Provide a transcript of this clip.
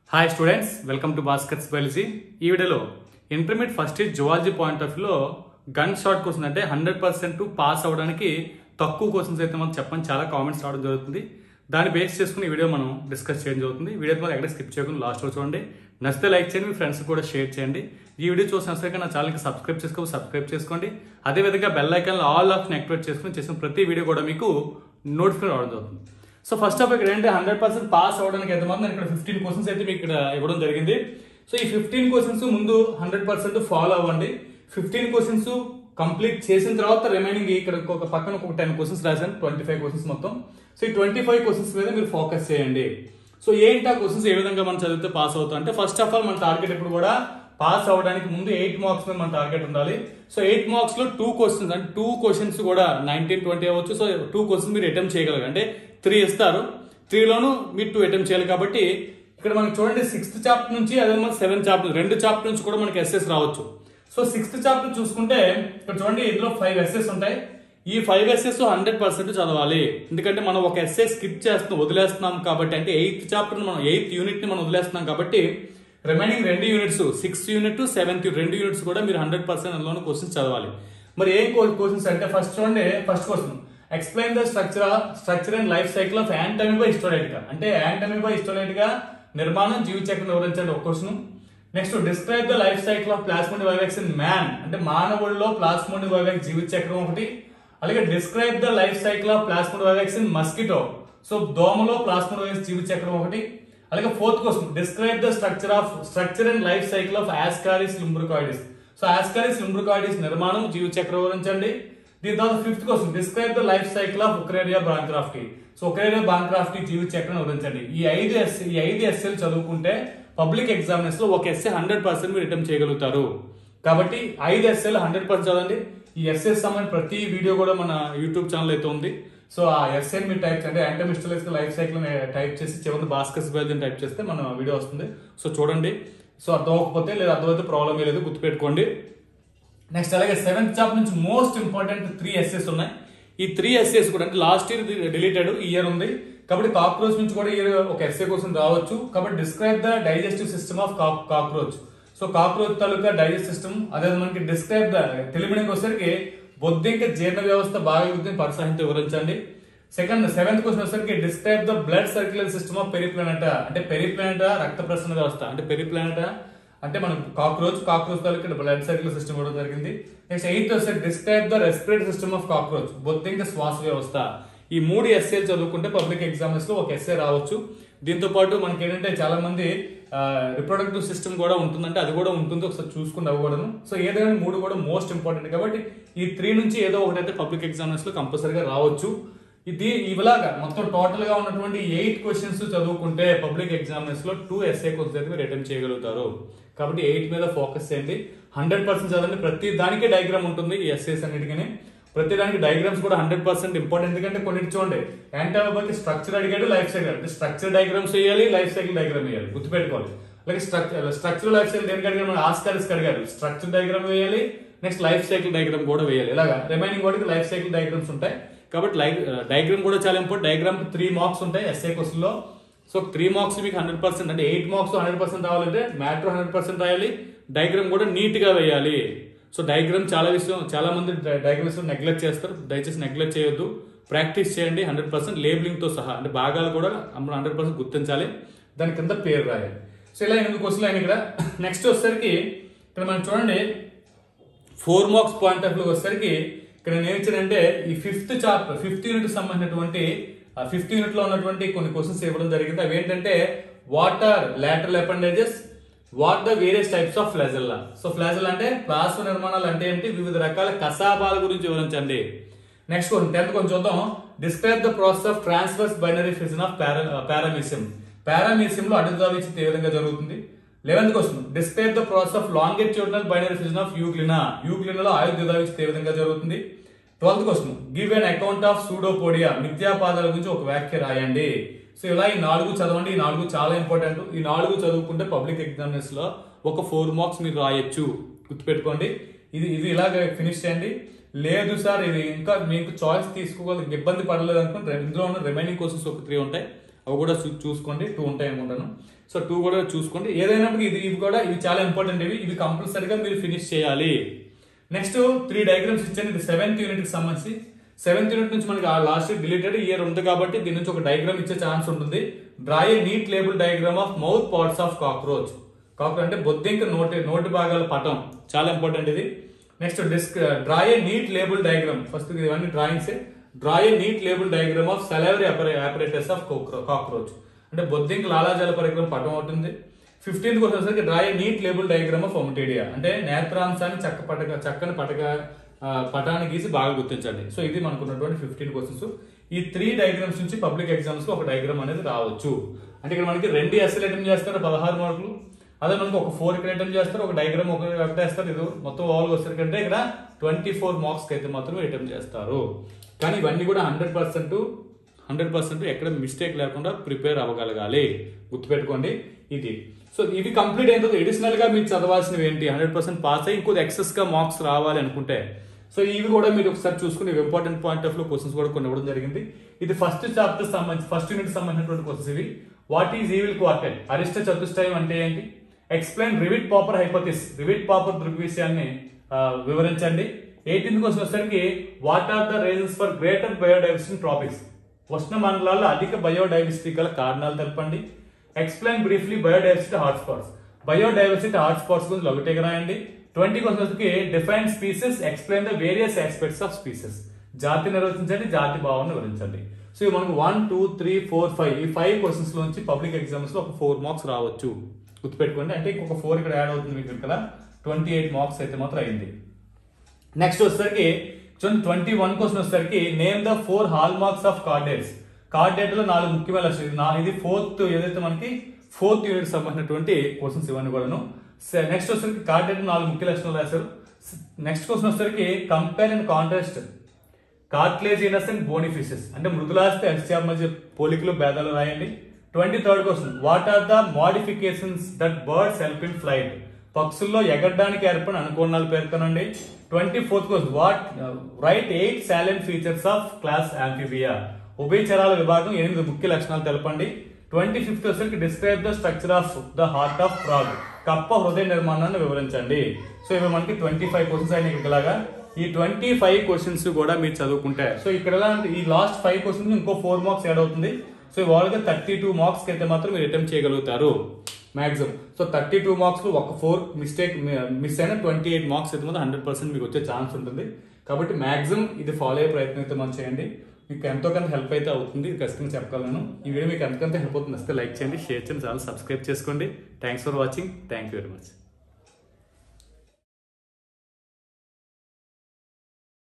hi students welcome to baskets biology ఈ వీడియోలో intermediate first year zoology point of వ్యూలో గన్ షార్ట్ క్వశ్చన్ అంటే హండ్రెడ్ పర్సెంట్ పాస్ అవ్వడానికి తక్కువ క్వశ్చన్స్ అయితే మనం చెప్పని చాలా కామెంట్స్ రావడం జరుగుతుంది దాన్ని బేస్ చేసుకుని ఈ వీడియో మనం డిస్కస్ చేయడం జరుగుతుంది వీడియో మనం ఎక్కడ స్కిప్ చేయకుండా లాస్ట్ వరకు చూడండి నచ్చితే లైక్ చేయండి మీ ఫ్రెండ్స్ కూడా షేర్ చేయండి ఈ వీడియో చూసిన సరే నా ఛానల్కి సబ్స్క్రైబ్ చేసుకో సబ్స్క్రైబ్ చేసుకోండి అదేవిధంగా bell icon all option activate చేసుకుని చేసిన ప్రతి వీడియో కూడా మీకు నోటిఫికేషన్ రావడం జరుగుతుంది సో ఫస్ట్ ఆఫ్ ఇక్కడ ఏంటి హండ్రెడ్ పర్సెంట్ పాస్ అవ్వడానికి ఎంతమంది నేను ఇక్కడ ఫిఫ్టీన్ క్వశ్చన్స్ అయితే మీకు ఇక్కడ ఇవ్వడం జరిగింది సో ఈ ఫిఫ్టీన్ క్వశ్చన్స్ ముందు హండ్రెడ్ పర్సెంట్ ఫాలో అవ్వండి ఫిఫ్టీన్ క్వశ్చన్స్ కంప్లీట్ చేసిన తర్వాత రిమైనింగ్ ఇక్కడ ఒక పక్కన ఒక టెన్ క్వశ్చన్స్ రాశాను ట్వంటీ ఫైవ్ క్వశ్చన్స్ మొత్తం సో ఈ ట్వంటీ ఫైవ్ క్వశ్చన్స్ మీద మీరు ఫోకస్ చేయండి సో ఏంటి ఆ క్వశ్చన్స్ ఏ విధంగా మనం చదివితే పాస్ అవుతాం అంటే ఫస్ట్ ఆఫ్ ఆల్ మన టార్గెట్ ఎప్పుడు కూడా పాస్ అవ్వడానికి ముందు ఎయిట్ మార్క్స్ మీద మన టార్గెట్ ఉండాలి సో ఎయిట్ మార్క్స్ లో టూ క్వశ్చన్స్ అంటే టూ క్వశ్చన్స్ కూడా నైన్టీన్ ట్వంటీ అవ్వచ్చు సో టూ క్వశ్చన్స్ మీరు అటెంప్ట్ చేయగలరు అంటే త్రీ ఇస్తారు త్రీలోను మీరు టూ అటెంప్ట్ చేయాలి కాబట్టి ఇక్కడ మనకి చూడండి సిక్స్త్ చాప్టర్ నుంచి అదే మన సెవెంత్ చాప్టర్ రెండు చాప్టర్ నుంచి కూడా మనకి ఎస్ఎస్ రావచ్చు సో సిక్స్త్ చాప్టర్ చూసుకుంటే ఇక్కడ చూడండి ఇందులో ఫైవ్ ఎస్ఎస్ ఉంటాయి ఈ ఫైవ్ ఎస్ఎస్ హండ్రెడ్ పర్సెంట్ చదవాలి ఎందుకంటే మనం ఒక ఎస్ఏ స్కిప్ చేస్తున్నాం వదిలేస్తున్నాం కాబట్టి అంటే ఎయిత్ చాప్టర్ మనం ఎయిత్ యూనిట్ ని మనం వదిలేస్తున్నాం కాబట్టి రిమైనింగ్ రెండు యూనిట్స్ సిక్స్త్ యూనిట్ సెవెంత్ రెండు యూనిట్స్ కూడా మీరు హండ్రెడ్ పర్సెంట్ అందులోనే క్వశ్చన్స్ చదవాలి మరి ఏం క్వశ్చన్స్ అంటే ఫస్ట్ చూడండి first question explain the structure structure and life cycle of Entamoeba histolytica అంటే యాంటమీబా హిస్టోరైట్గా నిర్మాణం జీవ చక్రం వివరించండి ఒక question next describe the life cycle of Plasmodium vivax in man అంటే మానవుడిలో ప్లాస్మోడి వైవాక్స్ జీవిత చక్రం ఒకటి అలాగే describe the life cycle of Plasmodium vivax in mosquito so దోమలో ప్లాస్మోడి వైవాక్స్ జీవిత చక్రం ఒకటి అలాగే fourth question describe the structure of structure and life cycle of Ascaris lumbricoides so Ascaris lumbricoides నిర్మాణం జీవ చక్రం వివరించండి దీని తర్వాత fifth question describe the life cycle of Wuchereria bancrofti so Wuchereria bancrofti జీవిత చక్రం వివరించండి ఈ ఐదు ఎస్ ఈ ఐదు ఎస్ఎల్ చదువుకుంటే పబ్లిక్ ఎగ్జామినేషన్ లో ఒక ఎస్ఏ హండ్రెడ్ పర్సెంట్ మీరు అటెంప్ట్ చేయగలుగుతారు కాబట్టి ఐదు ఎస్ఏలు హండ్రెడ్ పర్సెంట్ చదవండి ఈ ఎస్ఎస్ సంబంధించిన ప్రతి వీడియో కూడా మన యూట్యూబ్ ఛానల్ అయితే ఉంది సో ఆ ఎస్ఎన్ మీరు టైప్ అంటే యాంటమిస్టలైజ్ లైఫ్ సైకిల్ టైప్ చేసి చివరి బాస్కస్ బెల్జ్ టైప్ చేస్తే మన వీడియో వస్తుంది సో చూడండి సో అర్థం అవ్వకపోతే లేదా అర్థమైతే ప్రాబ్లం లేదు గుర్తుపెట్టుకోండి నెక్స్ట్ అలాగే సెవెంత్ చాప్ నుంచి మోస్ట్ ఇంపార్టెంట్ త్రీ ఎస్ఎస్ ఉన్నాయి ఈ త్రీ ఎస్ఎస్ కూడా అంటే లాస్ట్ ఇయర్ డిలీటెడ్ ఇయర్ ఉంది కాబట్టి కాక్రోచ్ నుంచి కూడా ఇయర్ ఒక ఎస్ఏ కోసం రావచ్చు కాబట్టి describe the digestive system of cockroach so cockroach తాలూకా డైజెస్ట్ సిస్టమ్ అదే మనకి డిస్క్రైబ్ ద తెలిమిడికి వచ్చేసరికి బొద్దింక జీర్ణ వ్యవస్థ బాగా వృద్ధిని పరిసాహించి వివరించండి సెకండ్ సెవెంత్ క్వశ్చన్ వచ్చేసరికి describe the blood circular system of periplaneta అంటే పెరిప్లానెట రక్త ప్రసరణ వ్యవస్థ అంటే పెరిప్లానెట అంటే మనం కాక్రోచ్ కాక్రోచ్ తాలూకా బ్లడ్ సర్క్యులర్ సిస్టమ్ ఇవ్వడం జరిగింది నెక్స్ట్ ఎయిత్ వస్తే describe the respiratory system of cockroach బొద్దింక శ్వాస వ్యవస్థ ఈ మూడు ఎస్ఏలు చదువుకుంటే పబ్లిక్ ఎగ్జామ్స్ లో ఒక ఎస్ఏ రావచ్చు దీంతో పాటు మనకి ఏంటంటే చాలా మంది రిప్రొడక్టివ్ సిస్టమ్ కూడా ఉంటుందంటే అది కూడా ఉంటుంది ఒకసారి చూసుకుని అవ్వకూడదు సో ఏదైనా మూడు కూడా మోస్ట్ ఇంపార్టెంట్ కాబట్టి ఈ త్రీ నుంచి ఏదో ఒకటైతే పబ్లిక్ ఎగ్జామ్స్ లో కంపల్సరీగా రావచ్చు ఇది ఇలాగా మొత్తం టోటల్ గా ఉన్నటువంటి ఎయిట్ క్వశ్చన్స్ చదువుకుంటే పబ్లిక్ ఎగ్జామినేషన్ లో టూ ఎస్ఏ క్వశ్చన్స్ అయితే మీరు అటెంప్ట్ చేయగలుగుతారు కాబట్టి ఎయిట్ మీద ఫోకస్ చేయండి హండ్రెడ్ పర్సెంట్ చదవండి ప్రతి దానికి డయాగ్రామ్ ఉంటుంది ఈ ఎస్ఏస్ అన్నిటికీ ప్రతి దానికి డయాగ్రామ్స్ కూడా హండ్రెడ్ పర్సెంట్ ఇంపార్టెంట్ ఎందుకంటే కొన్ని చూడండి యాంటాబకి స్ట్రక్చర్ అడిగాడు లైఫ్ సైకిల్ అంటే స్ట్రక్చర్ డయాగ్రామ్స్ వేయాలి లైఫ్ సైకిల్ డయాగ్రామ్ వేయాలి గుర్తుపెట్టుకోవాలి అలాగే స్ట్రక్చర్ స్ట్రక్చర్ లైఫ్ సైకిల్ దేనికి అడిగారు ఆస్కారిస్ అడిగారు స్ట్రక్చర్ డయాగ్రామ్ వేయాలి నెక్స్ట్ లైఫ్ సైకిల్ డయాగ్రామ్ కూడా వేయాలి ఇలాగా రిమైనింగ్ వాటికి లైఫ్ సైకిల్ డయాగ్రామ్స్ ఉంటాయి కాబట్టి లైఫ్ డయాగ్రామ్ కూడా చాలా ఇంపార్టెంట్ డయాగ్రామ్ త్రీ మార్క్స్ ఉంటాయి ఎస్ఏ క్వశ్చన్ లో సో త్రీ మార్క్స్ మీకు హండ్రెడ్ పర్సెంట్ అంటే ఎయిట్ మార్క్స్ హండ్రెడ్ పర్సెంట్ రావాలంటే మ్యాటర్ హండ్రెడ్ పర్సెంట్ రాయాలి డయాగ్రామ్ కూడా నీట్ గా వేయాలి సో డయాగ్రామ్ చాలా విషయం చాలా మంది డయాగ్రామ్స్ నెగ్లెక్ట్ చేస్తారు దయచేసి నెగ్లెక్ట్ చేయొద్దు ప్రాక్టీస్ చేయండి హండ్రెడ్ పర్సెంట్ లేబులింగ్ తో సహా అంటే భాగాలు కూడా హండ్రెడ్ పర్సెంట్ గుర్తించాలి దాని కింద పేరు రాయాలి సో ఇలా ఎనిమిది క్వశ్చన్లు అయినా ఇక్కడ నెక్స్ట్ వచ్చేసరికి ఇక్కడ మనం చూడండి four marks point of view వచ్చేసరికి ఇక్కడ నేను ఏమిచ్చానంటే ఈ ఫిఫ్త్ చాప్టర్ ఫిఫ్త్ యూనిట్ సంబంధించినటువంటి ఫిఫ్త్ యూనిట్ లో ఉన్నటువంటి కొన్ని క్వశ్చన్స్ ఇవ్వడం జరిగింది అవి ఏంటంటే what are lateral appendages what the various types of flagella so flagella అంటే ప్లాస్మ నిర్మాణాలు అంటే ఏంటి వివిధ రకాల కసాబాల గురించి వివరించండి నెక్స్ట్ క్వశ్చన్ టెన్త్ కొంచెం చూద్దాం describe the process of transfers binary fission of paramecium paramecium లో అడుగుదావిచ్చి ఏ విధంగా జరుగుతుంది eleventh question describe the process of longitudinal binary fission of euglena యూగ్లినాలో ఆయుర్దావిచ్చి ఏ విధంగా జరుగుతుంది twelfth question give an account of pseudopodia మిథ్యాపాదాల గురించి ఒక వ్యాఖ్య రాయండి సో ఇలా ఈ నాలుగు చదవండి ఈ నాలుగు చాలా ఇంపార్టెంట్ ఈ నాలుగు చదువుకుంటే పబ్లిక్ ఎగ్జామినేషన్ లో ఒక ఫోర్ మార్క్స్ మీరు రాయొచ్చు గుర్తుపెట్టుకోండి ఇది ఇది ఇలాగ ఫినిష్ చేయండి లేదు సార్ ఇది ఇంకా మీకు చాయిస్ తీసుకోవాలి ఇబ్బంది పడలేదు అనుకుంటే ఇందులో ఉన్న రిమైనింగ్ క్వశ్చన్స్ ఒక త్రీ ఉంటాయి అవి కూడా చూ- చూసుకోండి టూ ఉంటాయి అనుకుంటాను సో టూ కూడా చూసుకోండి ఏదైనప్పుడు ఇది ఇవి కూడా ఇవి చాలా ఇంపార్టెంట్ ఇవి ఇవి కంపల్సరీగా మీరు ఫినిష్ చేయాలి నెక్స్ట్ త్రీ డయాగ్రామ్స్ ఇచ్చాను ఇది సెవెంత్ యూనిట్ కి సంబంధించి సెవెంత్ యూనిట్ నుంచి మనకి లాస్ట్ డిలీటెడ్ ఇయర్ ఉంది కాబట్టి దీని నుంచి ఒక డయాగ్రామ్ ఇచ్చే ఛాన్స్ ఉంటుంది draw a neat label diagram of mouth parts of cockroach cockroach అంటే బొద్దింక నోటి నోటి భాగాల పటం చాలా ఇంపార్టెంట్ ఇది next disk draw a neat label diagram first ఇవన్నీ drawings draw a neat label diagram of salivary operators of cockroach అంటే బొద్దింక లాలాజల పరికరం పటం అవుతుంది ఫిఫ్టీన్త్ క్వశ్చన్ వచ్చేసరికి draw a neat label diagram of ommatidia అంటే నేత్రాంశాన్ని చక్క పటక చక్కని పటక ఆ, పటాన్ని గీసి బాగా గుర్తించండి సో ఇది మనకు ఉన్నటువంటి ఫిఫ్టీన్ క్వశ్చన్స్ ఈ త్రీ డయాగ్రామ్స్ నుంచి పబ్లిక్ ఎగ్జామ్స్ లో ఒక డయాగ్రామ్ అనేది రావచ్చు అంటే ఇక్కడ మనకి రెండు ఎస్ఎల్ అటెంప్ట్ చేస్తారు పదహారు మార్కులు అదే మనకి ఒక ఫోర్ ఇక్కడ అటెంప్ట్ చేస్తారు ఒక డయాగ్రామ్ ఒక ఒకటి వేస్తారు ఇది మొత్తం ఓవర్ వచ్చేసరికి ఇక్కడ ట్వంటీ ఫోర్ మార్క్స్ అయితే మాత్రమే అటెంప్ట్ చేస్తారు కానీ ఇవన్నీ కూడా హండ్రెడ్ పర్సెంట్ హండ్రెడ్ పర్సెంట్ ఎక్కడ మిస్టేక్ లేకుండా ప్రిపేర్ అవ్వగలగాలి గుర్తుపెట్టుకోండి ఇది సో ఇవి కంప్లీట్ అయిన తర్వాత ఎడిషనల్ గా మీరు చదవాల్సినవి ఏంటి హండ్రెడ్ పర్సెంట్ పాస్ అయ్యి ఇంకొక ఎక్సెస్ గా మార్క్స్ రావాలి అనుకుంటే సో ఇవి కూడా మీరు ఒకసారి చూసుకుని ఇంపార్టెంట్ పాయింట్ ఆఫ్ లో క్వశ్చన్స్ కూడా కొన్ని ఇవ్వడం జరిగింది ఇది ఫస్ట్ చాప్టర్ సంబంధించి ఫస్ట్ యూనిట్ సంబంధించినటువంటి క్వశ్చన్స్ ఇవి వాట్ ఈజ్ ఈవిల్ క్వార్టెల్ అరిష్ట చతుష్టయం అంటే ఏంటి explain rivet popper hypothesis rivet popper దృగ్విషయాన్ని ఆ, వివరించండి ఎయిటీన్త్ క్వశ్చన్ వచ్చేసరికి what are the reasons for greater biodiversity tropics ఉష్ణ మండలాల్లో అధిక బయోడైవర్సిటీ గల కారణాలు తెలపండి explain briefly biodiversity hotspots biodiversity hotspots గురించి ఒకటి రాయండి ట్వంటీ క్వశ్చన్స్ కి define species explain the various aspects of species జాతి నిర్వచించండి జాతి భావాన్ని వివరించండి సో ఇవి మనకు one two three four five ఈ ఫైవ్ క్వశ్చన్స్ లోంచి పబ్లిక్ ఎగ్జామ్స్ లో ఒక ఫోర్ మార్క్స్ రావచ్చు గుర్తుపెట్టుకోండి అంటే ఇంకొక ఫోర్ ఇక్కడ యాడ్ అవుతుంది మీకు ఇక్కడ ట్వంటీ ఎయిట్ మార్క్స్ అయితే మాత్రం అయింది నెక్స్ట్ వచ్చేసరికి చూడండి ట్వంటీ వన్ క్వశ్చన్ వచ్చేసరికి name the four hallmarks of chordates chordate లో నాలుగు ముఖ్యమైన లక్షణాలు ఇది నా- ఇది ఫోర్త్ ఏదైతే మనకి ఫోర్త్ యూనిట్ సంబంధించినటువంటి క్వశ్చన్స్ ఇవన్నీ కూడాను నెక్స్ట్ వచ్చేసరికి కార్డేట్ నాలుగు ముఖ్య లక్షణాలు రాశారు నెక్స్ట్ క్వశ్చన్ వచ్చేసరికి compare and contrast cartilaginous and bony fishes అంటే మృదులాస్తి అస్థియాల మధ్య పోలికలు భేదాలు రాయండి twenty third question what are the modifications that birds help in flight పక్షుల్లో ఎగరడానికి ఏర్పడిన అనుకోణాలు పేర్కొనండి twenty fourth question what write eight salient features of class amphibia ఉభయచరాల విభాగం ఎనిమిది ముఖ్య లక్షణాలు తెలపండి ట్వంటీ ఫిఫ్త్ వచ్చేసరికి describe the structure of the heart of frog కప్ప హృదయ నిర్మాణాన్ని వివరించండి సో ఇవి మనకి ట్వంటీ ఫైవ్ క్వశ్చన్స్ అయిన ఇలాగా ఈ ట్వంటీ ఫైవ్ క్వశ్చన్స్ కూడా మీరు చదువుకుంటే సో ఇక్కడ ఎలా అంటే ఈ లాస్ట్ ఫైవ్ క్వశ్చన్స్ ఇంకో ఫోర్ మార్క్స్ యాడ్ అవుతుంది సో వాళ్ళకి థర్టీ టూ మార్క్స్ అయితే మాత్రం మీరు అటెంప్ట్ చేయగలుగుతారు maximum so thirty two marks లో ఒక ఫోర్ మిస్టేక్ మిస్ అయిన ట్వంటీ ఎయిట్ మార్క్స్ అయితే మాత్రం హండ్రెడ్ పర్సెంట్ మీకు వచ్చే ఛాన్స్ ఉంటుంది కాబట్టి మాక్సిమం ఇది ఫాలో అయ్యే ప్రయత్నం అయితే మనం చేయండి మీకు ఎంతో కొంత హెల్ప్ అయితే అవుతుంది ఇది ఖచ్చితంగా చెప్పగలను ఈ వీడియో మీకు ఎంతకంత హెల్ప్ అవుతుంది వస్తే లైక్ చేయండి షేర్ చేయండి చాలా సబ్స్క్రైబ్ చేసుకోండి thanks for watching thank you very much